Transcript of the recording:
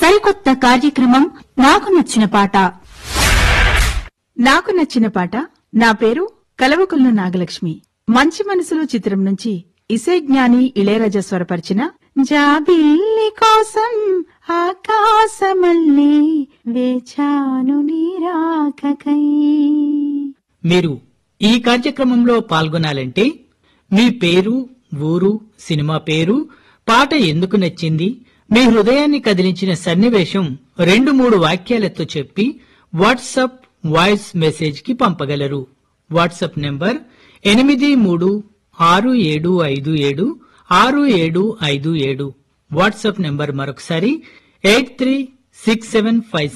సరికొత్త కార్యక్రమం నాకు నచ్చిన పాట నాకు నచ్చిన పాట నా పేరు కలవకుల్లు నాగలక్ష్మి మంచి మనసులు చిత్రం నుంచి ఇసే జ్ఞాని ఇళయరాజా స్వరపరిచిన జాబిల్లి కోసం ఆకాశమల్లి వేచాను నీరాకకై మీరు ఈ కార్యక్రమంలో పాల్గొనాలంటే మీ పేరు ఊరు సినిమా పేరు పాట ఎందుకు నచ్చింది మీ హృదయాన్ని కదిలించిన సన్నివేశం రెండు మూడు వాక్యాలతో చెప్పి వాట్సాప్ వాయిస్ మెసేజ్ కి పంపగలరు వాట్సాప్ నెంబర్ ఎనిమిది మూడు ఆరు ఏడు ఐదు ఏడు ఆరు ఏడు ఐదు ఏడు వాట్సాప్ నెంబర్ మరొకసారి eight three six seven five